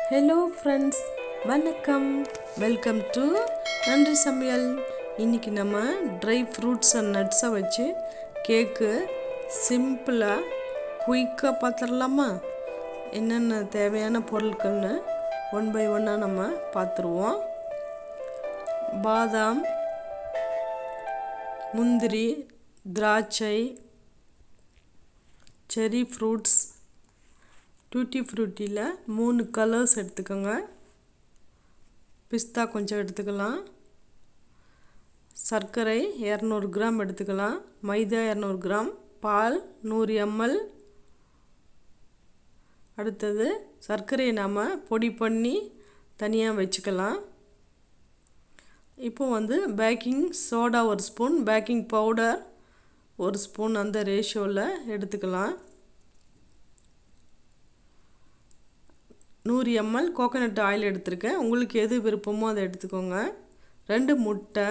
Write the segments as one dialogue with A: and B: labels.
A: hello friends வணக்கம் welcome to நன்றி சமையல் இன்றைக்கி நம்ம ட்ரை ஃப்ரூட்ஸ் அண்ட் நட்ஸை வச்சு கேக்கு சிம்பிளாக குயிக்காக பார்த்துடலாமா என்னென்ன தேவையான பொருட்கள்னு ஒன் பை ஒன்னாக நம்ம பார்த்துருவோம் பாதாம் முந்திரி திராட்சை செரி ஃப்ரூட்ஸ் டூட்டி ஃப்ரூட்டியில் மூணு கலர்ஸ் எடுத்துக்கோங்க பிஸ்தா கொஞ்சம் எடுத்துக்கலாம் சர்க்கரை இரநூறு கிராம் எடுத்துக்கலாம் மைதா இரநூறு கிராம் பால் நூறு எம்எல் அடுத்தது சர்க்கரையை நாம் பொடி பண்ணி தனியாக வச்சுக்கலாம் இப்போ வந்து பேக்கிங் சோடா ஒரு ஸ்பூன் பேக்கிங் பவுடர் ஒரு ஸ்பூன் அந்த ரேஷியோவில் எடுத்துக்கலாம் நூறு எம்எல் கோகோனட் ஆயில் எடுத்திருக்கேன் உங்களுக்கு எது விருப்பமோ அதை எடுத்துக்கோங்க ரெண்டு முட்டை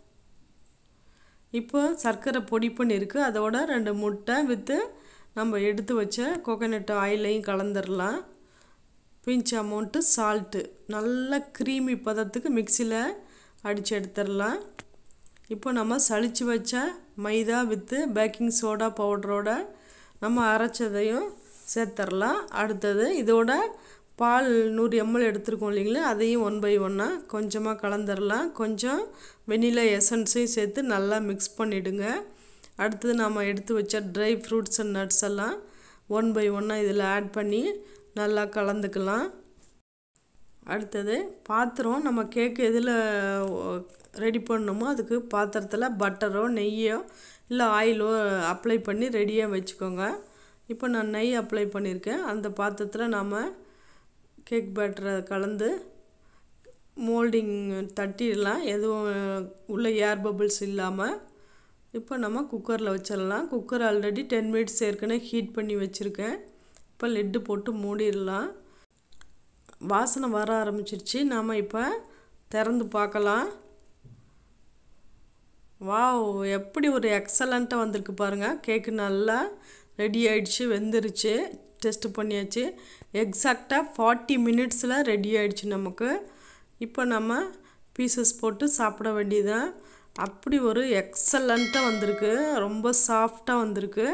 A: இப்போ சர்க்கரை பொடி பண்ணியிருக்கு அதோட ரெண்டு முட்டை விற்று நம்ம எடுத்து வச்ச கோகோனட் ஆயிலையும் கலந்துடலாம் பிஞ்ச் அமௌண்ட்டு சால்ட்டு நல்ல க்ரீமி பதத்துக்கு மிக்சியில் அடித்து எடுத்துடலாம் இப்போ நம்ம சளிச்சு வச்ச மைதா வித்து பேக்கிங் சோடா பவுடரோட நம்ம அரைச்சதையும் சேர்த்துடலாம் அடுத்தது இதோட பால் நூறு எம்எல் எடுத்துருக்கோம் இல்லைங்களா அதையும் ஒன் பை ஒன்னாக கொஞ்சமாக கலந்துடலாம் கொஞ்சம் வெனிலா எசன்ஸையும் சேர்த்து நல்லா மிக்ஸ் பண்ணிவிடுங்க அடுத்தது நம்ம எடுத்து வச்ச ட்ரை ஃப்ரூட்ஸ் அண்ட் நட்ஸ் எல்லாம் ஒன் பை ஒன்னாக இதில் ஆட் பண்ணி நல்லா கலந்துக்கலாம் அடுத்தது பாத்திரம் நம்ம கேக்கு எதில் ரெடி பண்ணணுமோ அதுக்கு பாத்திரத்தில் பட்டரோ நெய்யோ இல்லை ஆயிலோ அப்ளை பண்ணி ரெடியாக வச்சுக்கோங்க இப்போ நான் நெய் அப்ளை பண்ணியிருக்கேன் அந்த பாத்திரத்தில் நாம் கேக் பேட்டரை கலந்து மோல்டிங் தட்டிடலாம் எதுவும் உள்ள ஏர் பபிள்ஸ் இல்லாமல் இப்போ நம்ம குக்கரில் வச்சிடலாம் குக்கர் ஆல்ரெடி டென் மினிட்ஸ் ஏற்கனவே ஹீட் பண்ணி வச்சுருக்கேன் இப்போ லெட்டு போட்டு மூடிடலாம் வாசனை வர ஆரம்பிச்சிருச்சு நாம் இப்போ திறந்து பார்க்கலாம் வாவ் எப்படி ஒரு எக்ஸலண்ட்டாக வந்திருக்கு பாருங்கள் கேக்கு நல்லா ரெடி ஆயிடுச்சு வெந்துருச்சு டெஸ்ட் பண்ணியாச்சு எக்ஸாக்டாக ஃபார்ட்டி மினிட்ஸில் ரெடி ஆயிடுச்சு நமக்கு இப்போ நம்ம பீசஸ் போட்டு சாப்பிட வேண்டியதான் அப்படி ஒரு எக்ஸலண்ட்டாக வந்திருக்கு ரொம்ப சாஃப்டாக வந்திருக்கு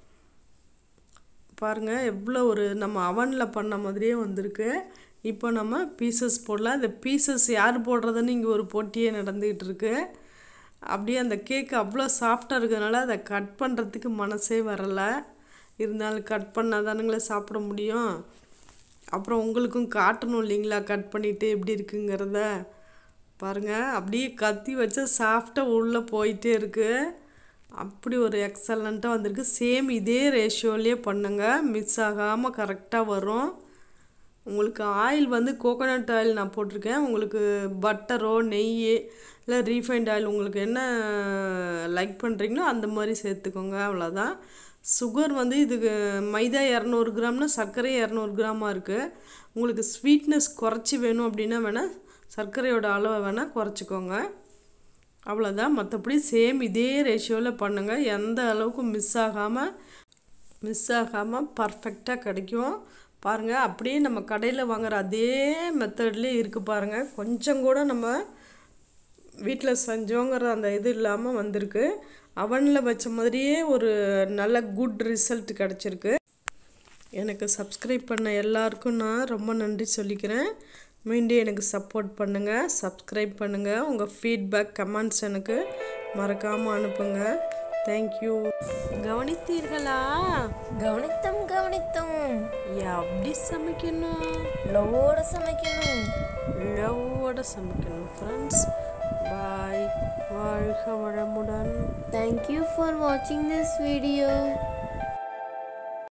A: பாருங்கள் எவ்வளோ ஒரு நம்ம அவனில் பண்ண மாதிரியே வந்திருக்கு இப்போ நம்ம பீசஸ் போடலாம் இந்த பீசஸ் யார் போடுறதுன்னு இங்கே ஒரு போட்டியே நடந்துக்கிட்டு இருக்கு அப்படியே அந்த கேக்கு அவ்வளோ சாஃப்டாக இருக்கிறதுனால அதை கட் பண்ணுறதுக்கு மனசே வரலை இருந்தாலும் கட் பண்ணால் தானுங்களே சாப்பிட முடியும் அப்புறம் உங்களுக்கும் காட்டணும் இல்லைங்களா கட் பண்ணிவிட்டு எப்படி இருக்குங்கிறத பாருங்கள் அப்படியே கத்தி வச்சா சாஃப்டாக உள்ளே போயிட்டே இருக்குது அப்படி ஒரு எக்ஸலண்ட்டாக வந்திருக்கு சேம் இதே ரேஷியோலேயே பண்ணுங்கள் மிஸ் ஆகாமல் கரெக்டாக வரும் உங்களுக்கு ஆயில் வந்து கோகோனட் ஆயில் நான் போட்டிருக்கேன் உங்களுக்கு பட்டரோ நெய் இல்லை ரீஃபைண்ட் ஆயில் உங்களுக்கு என்ன லைக் பண்ணுறீங்களோ அந்த மாதிரி சேர்த்துக்கோங்க அவ்வளோதான் சுகர் வந்து இதுக்கு மைதா இரநூறு கிராம்னா சர்க்கரை இரநூறு கிராமாக இருக்குது உங்களுக்கு ஸ்வீட்னஸ் குறைச்சி வேணும் அப்படின்னா வேணால் சர்க்கரையோட அளவை வேணால் குறைச்சிக்கோங்க அவ்வளோதான் மற்றபடி சேம் இதே ரேஷியோவில் பண்ணுங்கள் எந்த அளவுக்கு மிஸ் ஆகாமல் மிஸ் ஆகாமல் பர்ஃபெக்டாக கிடைக்கும் பாருங்கள் அப்படியே நம்ம கடையில் வாங்குகிற அதே மெத்தட்லேயே இருக்குது பாருங்கள் கொஞ்சம் கூட நம்ம வீட்டில் செஞ்சோங்கிற அந்த இது இல்லாமல் வந்திருக்கு அவனில் வச்ச மாதிரியே ஒரு நல்ல குட் ரிசல்ட் கிடச்சிருக்கு எனக்கு சப்ஸ்கிரைப் பண்ண எல்லாருக்கும் நான் ரொம்ப நன்றி சொல்லிக்கிறேன் மீண்டும் எனக்கு சப்போர்ட் பண்ணுங்கள் சப்ஸ்கிரைப் பண்ணுங்கள் உங்கள் ஃபீட்பேக் கமெண்ட்ஸ் எனக்கு மறக்காமல் அனுப்புங்க தேங்க்யூ கவனித்தீர்களா
B: கவனித்தோம் கவனித்தோம்
A: எப்படி சமைக்கணும்
B: லவ்வோட சமைக்கணும்
A: லவ்வோட சமைக்கணும் ஃப்ரெண்ட்ஸ் பாய் வாழ்க வளமுடன்
B: தேங்க்யூ ஃபார் வாட்சிங் திஸ் வீடியோ